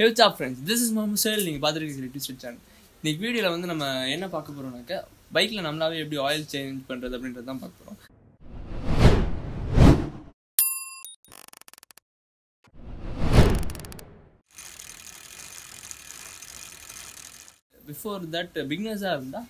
Health of friends this is மாமு சேல் நீங்கள் பார்த்துருக்கீங்க லிட்டிஸ்ட் சேனல் இன்னைக்கு வீடியோவில் வந்து நம்ம என்ன பார்க்க போகிறோம்னாக்கா பைக்கில் நம்மளாவே எப்படி ஆயில் சேஞ்ச் பண்ணுறது அப்படின்றது தான் பார்க்க போகிறோம் பிஃபோர் தட் பிக்னஸாக இருந்தால்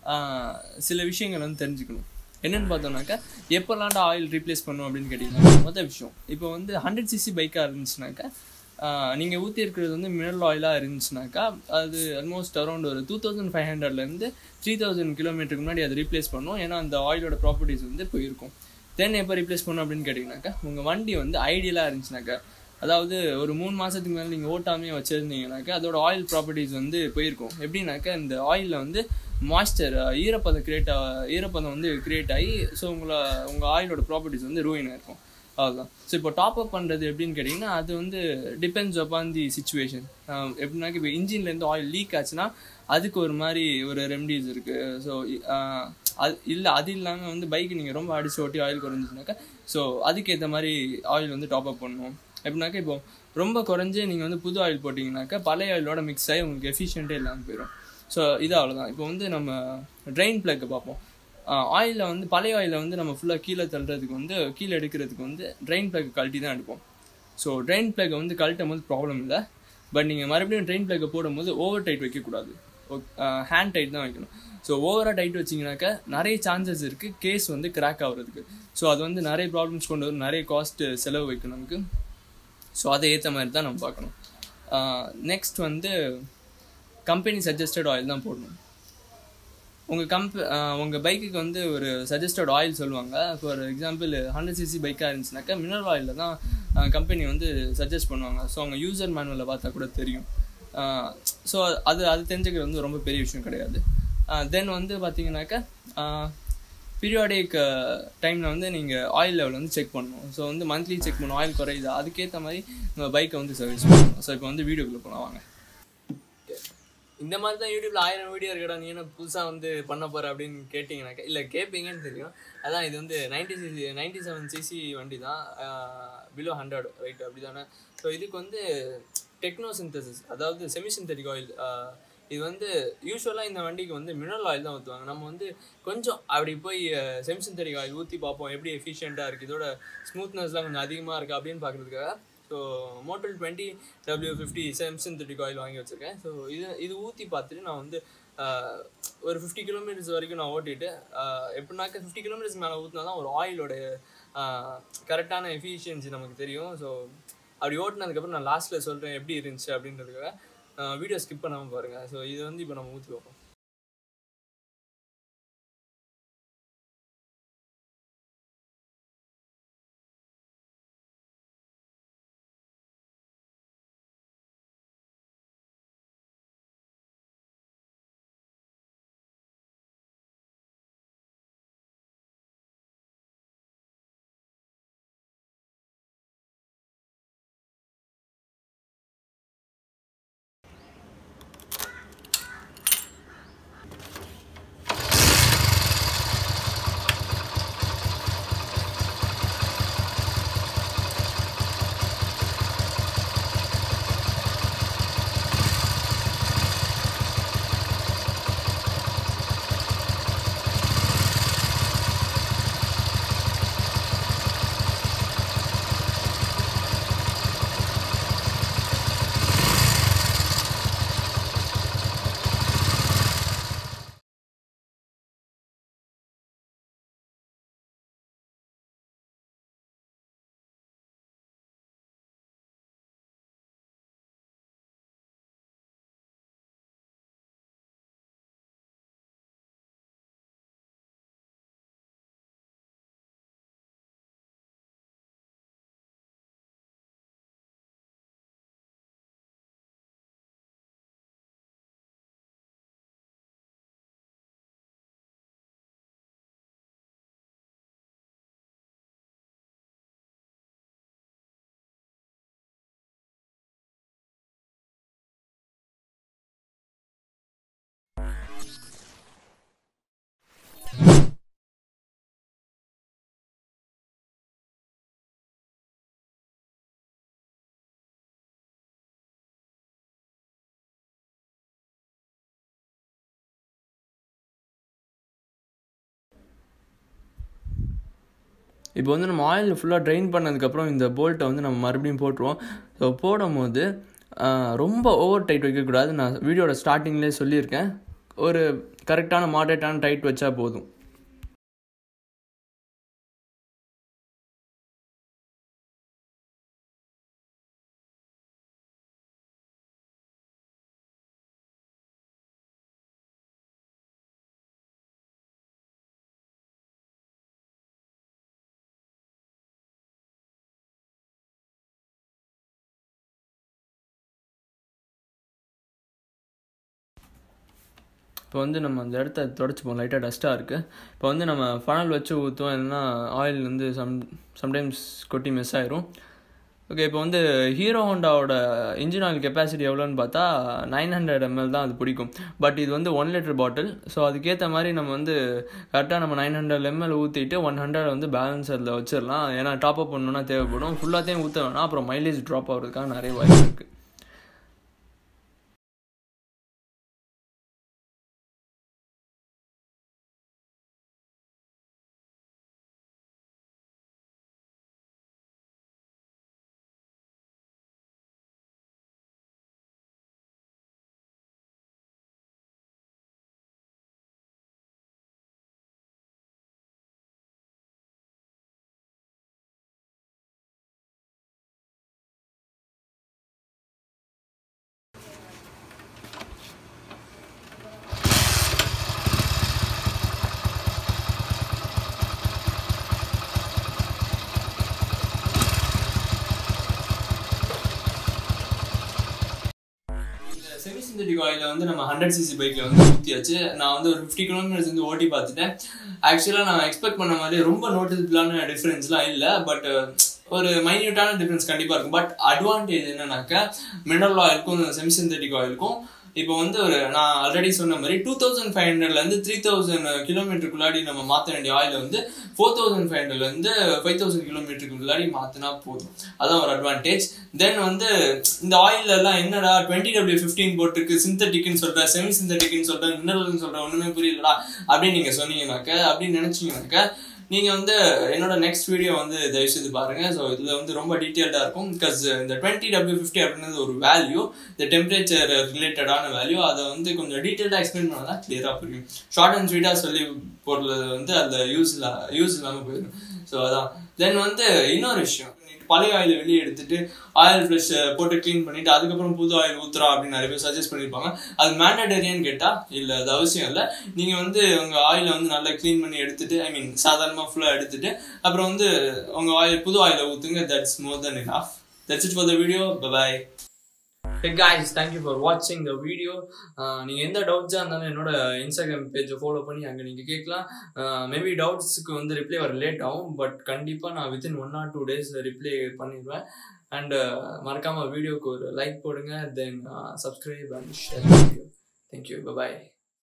சில விஷயங்கள் வந்து தெரிஞ்சுக்கணும் என்னென்னு பார்த்தோம்னாக்கா எப்போல்லாண்டா ஆயில் ரீப்ளேஸ் பண்ணும் அப்படின்னு கேட்டிங்கன்னா மொதல் விஷயம் இப்போ வந்து ஹண்ட்ரட் சிசி பைக்காக இருந்துச்சுனாக்கா நீங்கள் ஊற்றி இருக்கிறது வந்து மினரல் ஆயிலாக இருந்துச்சுனாக்கா அது ஆல்மோஸ்ட் அரௌண்ட் ஒரு டூ தௌசண்ட் ஃபைவ் ஹண்ட்ரட்லேருந்து த்ரீ தௌசண்ட் கிலோமீட்டருக்கு முன்னாடி அது ரீப்ளேஸ் பண்ணும் ஏன்னா அந்த ஆயிலோட ப்ராப்பர்ட்டிஸ் வந்து போயிருக்கும் தென் எப்போ ரீப்ளேஸ் பண்ணும் அப்படின்னு கேட்டிங்கனாக்கா உங்கள் வண்டி வந்து ஐடியலாக இருந்துச்சுனாக்கா அதாவது ஒரு மூணு மாதத்துக்கு மேலே நீங்கள் ஓட்டாமே வச்சுருந்தீங்கனாக்கா அதோட ஆயில் ப்ராப்பர்ட்டிஸ் வந்து போயிருக்கும் எப்படின்னாக்கா இந்த ஆயிலில் வந்து மாய்ஸ்டர் ஈரப்பதம் கிரியேட் ஈரப்பதம் வந்து கிரியேட் ஆகி ஸோ உங்களை உங்கள் ஆயிலோட ப்ராப்பர்ட்டிஸ் வந்து ரூயின் ஆயிருக்கும் அவ்வளோதான் ஸோ இப்போ டாப் அப் பண்ணுறது எப்படின்னு கேட்டிங்கன்னா அது வந்து டிபெண்ட்ஸ் அப்பான் தி சுச்சுவேஷன் எப்படின்னாக்க இப்போ இன்ஜின்லேருந்து ஆயில் லீக் ஆச்சுன்னா அதுக்கு ஒரு மாதிரி ஒரு ரெமடிஸ் இருக்குது ஸோ அது இல்லை அது இல்லாமல் வந்து பைக் நீங்கள் ரொம்ப அடிச்சு ஓட்டி ஆயில் குறைஞ்சிச்சுனாக்கா ஸோ அதுக்கேற்ற மாதிரி ஆயில் வந்து டாப் அப் பண்ணணும் எப்படின்னாக்கா இப்போ ரொம்ப குறைஞ்சு நீங்கள் வந்து புது ஆயில் போட்டிங்கனாக்கா பழைய ஆயிலோட மிக்ஸ் ஆகி உங்களுக்கு எஃபிஷியண்ட்டே இல்லாமல் போயிடும் ஸோ இது அவ்வளோதான் இப்போ வந்து நம்ம ட்ரெயின் பிளக்கை பார்ப்போம் ஆயிலில் வந்து பழைய ஆயிலில் வந்து நம்ம ஃபுல்லாக கீழே தள்ளுறதுக்கு வந்து கீழே எடுக்கிறதுக்கு வந்து ட்ரெயின் பிளக் கழட்டி தான் எடுப்போம் ஸோ ட்ரெயின் பிளக்கை வந்து கழட்டும் போது ப்ராப்ளம் இல்லை பட் நீங்கள் மறுபடியும் ட்ரெயின் பிளக்கை போடும்போது ஓவர் டைட் வைக்கக்கூடாது ஹேண்ட் டைட் தான் வைக்கணும் ஸோ ஓவராக டைட் வச்சிங்கனாக்கா நிறைய சான்சஸ் இருக்குது கேஸ் வந்து கிராக் ஆகிறதுக்கு ஸோ அது வந்து நிறைய ப்ராப்ளம்ஸ் கொண்டு வரும் நிறைய காஸ்ட் செலவு வைக்கணும் நமக்கு ஸோ அதை ஏற்ற மாதிரி தான் நம்ம பார்க்கணும் நெக்ஸ்ட் வந்து கம்பெனி சஜஸ்டட் ஆயில் தான் போடணும் உங்கள் கம்ப உங்கள் பைக்குக்கு வந்து ஒரு சஜஸ்டட் ஆயில் சொல்லுவாங்க ஃபார் எக்ஸாம்பிள் ஹண்ட்ரட் சிசி பைக்காக இருந்துச்சுனாக்கா மினரல் ஆயிலில் தான் கம்பெனி வந்து சஜஸ்ட் பண்ணுவாங்க ஸோ அவங்க யூசர் மேனுவலில் பார்த்தா கூட தெரியும் ஸோ அது அது தெரிஞ்சுக்கிறது வந்து ரொம்ப பெரிய விஷயம் கிடையாது தென் வந்து பார்த்தீங்கன்னாக்கா பீரியாடிக் டைமில் வந்து நீங்கள் ஆயில் லெவல் வந்து செக் பண்ணணும் ஸோ வந்து மந்த்லி செக் பண்ணணும் ஆயில் குறையுதா அதுக்கேற்ற மாதிரி நம்ம பைக்கை வந்து சர்வீஸ் பண்ணணும் ஸோ இப்போ வந்து வீடியோக்குள்ளே போகலாம் வாங்க இந்த மாதிரி தான் யூடியூப்ல ஆயிரம் வீடியோ இருக்கடா நீ என்ன புதுசாக வந்து பண்ண போகிற அப்படின்னு கேட்டிங்கனாக்கா இல்லை கேட்பீங்கன்னு தெரியும் அதான் இது வந்து ninety CC ninety seven CC வண்டி தான் பிலோ ஹண்ட்ரட் ரைட் அப்படி தானே ஸோ இதுக்கு வந்து டெக்னோ சிந்தசிஸ் அதாவது செமி சிந்தட்டிக் ஆயில் இது வந்து யூஸ்வலாக இந்த வண்டிக்கு வந்து மினரல் ஆயில் தான் ஊற்றுவாங்க நம்ம வந்து கொஞ்சம் அப்படி போய் செமி சிந்தட்டிக் ஆயில் ஊற்றி பார்ப்போம் எப்படி எஃபிஷியண்ட்டாக இருக்குது இதோட ஸ்மூத்னஸ்லாம் கொஞ்சம் அதிகமாக இருக்குது அப்படின்னு பார்க்குறதுக்காக so Motul twenty W fifty semi synthetic oil வாங்கி வச்சுருக்கேன் ஸோ இது இது ஊற்றி பார்த்துட்டு நான் வந்து ஒரு ஃபிஃப்டி கிலோமீட்டர்ஸ் வரைக்கும் நான் ஓட்டிட்டு எப்படின்னாக்க ஃபிஃப்டி கிலோமீட்டர்ஸ் மேலே ஊற்றினா தான் ஒரு ஆயிலோட கரெக்டான எஃபிஷியன்சி நமக்கு தெரியும் ஸோ அப்படி ஓட்டினதுக்கப்புறம் நான் லாஸ்ட்டில் சொல்கிறேன் எப்படி இருந்துச்சு அப்படின்றதுக்காக வீடியோ ஸ்கிப் பண்ணாமல் பாருங்கள் ஸோ இது வந்து இப்போ நம்ம ஊற்றி வைப்போம் இப்போ வந்து நம்ம ஆயில் ஃபுல்லாக ட்ரைன் பண்ணதுக்கப்புறம் இந்த போல்ட்டை வந்து நம்ம மறுபடியும் போட்டுருவோம் ஸோ போடும் போது ஆஹ், ரொம்ப ஓவர் டைட் வைக்கக்கூடாது நான் வீடியோட ஸ்டார்டிங்லேயே சொல்லியிருக்கேன் ஒரு கரெக்டான மாடரேட்டான டைட் வச்சா போதும் இப்போ வந்து நம்ம அந்த இடத்த தொடச்சிப்போம் லைட்டாக டஸ்ட்டாக இருக்குது இப்போ வந்து நம்ம ஃபனல் வச்சு ஊற்றுவோம் இல்லைன்னா ஆயில் வந்து சம் சம்டைம்ஸ் கொட்டி மிஸ் ஆயிரும் ஓகே இப்போ வந்து ஹீரோ ஹோண்டாவோட இன்ஜின் ஆயில் கெப்பாசிட்டி எவ்வளோன்னு பார்த்தா நைன் ஹண்ட்ரட் எம்எல் தான் அது பிடிக்கும் பட் இது வந்து ஒன் லிட்டர் பாட்டில் ஸோ அதுக்கேற்ற மாதிரி நம்ம வந்து கரெக்டாக நம்ம நைன் ஹண்ட்ரட் எம்எல் ஊற்றிட்டு ஒன் ஹண்ட்ரட் வந்து பேலன்ஸ் அதில் வச்சிடலாம் ஏன்னா டாப் அப் பண்ணணும்னா தேவைப்படும் ஃபுல்லாத்தையும் ஊற்ற வேணாம் அப்புறம் மைலேஜ் ட்ராப் ஆகிறதுக்காக நிறைய வாய்ப்பு இருக்குது செமி சிந்தட்டிக் ஆயில வந்து நம்ம ஹண்ட்ரட் சிசி பைக்ல வந்து ஊற்றியாச்சு நான் வந்து ஒரு ஃபிஃப்டி கிலோமீட்டர்ஸ் வந்து ஓட்டி பார்த்துட்டேன் ஆக்சுவலாக நான் எக்ஸ்பெக்ட் பண்ண மாதிரி ரொம்ப நோட்டிசபிளான டிஃப்ரென்ஸ்லாம் இல்லை பட் ஒரு மைன்யூட்டான டிஃப்ரென்ஸ் கண்டிப்பாக இருக்கும் பட் அட்வான்டேஜ் என்னன்னாக்கா மினரல் ஆயிலுக்கும் செமி சிந்தட்டிக் ஆயிலுக்கும் இப்போ வந்து ஒரு நான் ஆல்ரெடி சொன்ன மாதிரி டூ தௌசண்ட் ஃபைவ் ஹண்ட்ரட்லேருந்து த்ரீ தௌசண்ட் கிலோமீட்டருக்குள்ளாடி நம்ம மாற்ற வேண்டிய ஆயில் வந்து ஃபோர் தௌசண்ட் ஃபைவ் ஹண்ட்ரட்லேருந்து ஃபைவ் தௌசண்ட் கிலோமீட்டருக்கு முன்னாடி மாற்றினா போதும் அதான் ஒரு அட்வான்டேஜ் தென் வந்து இந்த ஆயில் எல்லாம் என்னடா டுவெண்ட்டி டபிள்யூ ஃபிஃப்டீன் போட்டிருக்கு சிந்தட்டிக்னு சொல்ற செமி சிந்தட்டிக்னு சொல்ற மினரல்னு சொல்ற ஒண்ணுமே புரியலடா அப்படின்னு நீங்க சொன்னீங்கன்னாக்க அப்படின்னு நினைச்சீங்கன்னாக்க நீங்க வந்து என்னோட நெக்ஸ்ட் வீடியோ வந்து தயவு செய்து பாருங்க ஸோ இதுல வந்து ரொம்ப டீட்டெயில்டா இருக்கும் பிகாஸ் இந்த டுவெண்ட்டி டபிள்யூ ஃபிஃப்டி அப்படின்றது ஒரு வேல்யூ இந்த டெம்பரேச்சர் ரிலேட்டடான வேல்யூ அதை வந்து கொஞ்சம் டீட்டெயில்டாக எக்ஸ்பிளைன் பண்ணால் தான் கிளியராக புரியும் ஷார்ட் அண்ட் ஸ்வீட்டாக சொல்லி போடுறது வந்து அதில் யூஸ் இல்ல யூஸ் இல்லாமல் போயிடும் ஸோ அதான் தென் வந்து இன்னொரு விஷயம் பழைய ஆயிலை வெளியே எடுத்துட்டு ஆயில் ஃப்ரெஷ் போட்டு க்ளீன் பண்ணிட்டு அதுக்கப்புறம் புது ஆயில் ஊத்துறா அப்படின்னு நிறைய பேர் சஜஸ்ட் பண்ணியிருப்பாங்க அது மேண்டடரியான்னு கேட்டா இல்ல அது அவசியம் இல்லை நீங்க வந்து உங்க ஆயிலை வந்து நல்லா க்ளீன் பண்ணி எடுத்துட்டு ஐ மீன் சாதாரணமா ஃபுல்லா எடுத்துட்டு அப்புறம் வந்து உங்க ஆயில் புது ஆயிலை ஊத்துங்க that's more then enough that's it for the video bye Hey guys, thank you for watching the video. நீங்கள் எந்த டவுட்ஸாக இருந்தாலும் என்னோட இன்ஸ்டாகிராம் பேஜை ஃபாலோ பண்ணி அங்கே நீங்கள் கேட்கலாம் மேபி டவுட்ஸுக்கு வந்து ரிப்ளை வர லேட் ஆகும் பட் கண்டிப்பாக நான் within one or two days reply பண்ணிடுவேன் அண்ட் மறக்காமல் வீடியோக்கு ஒரு லைக் போடுங்க then subscribe and share video thank you bye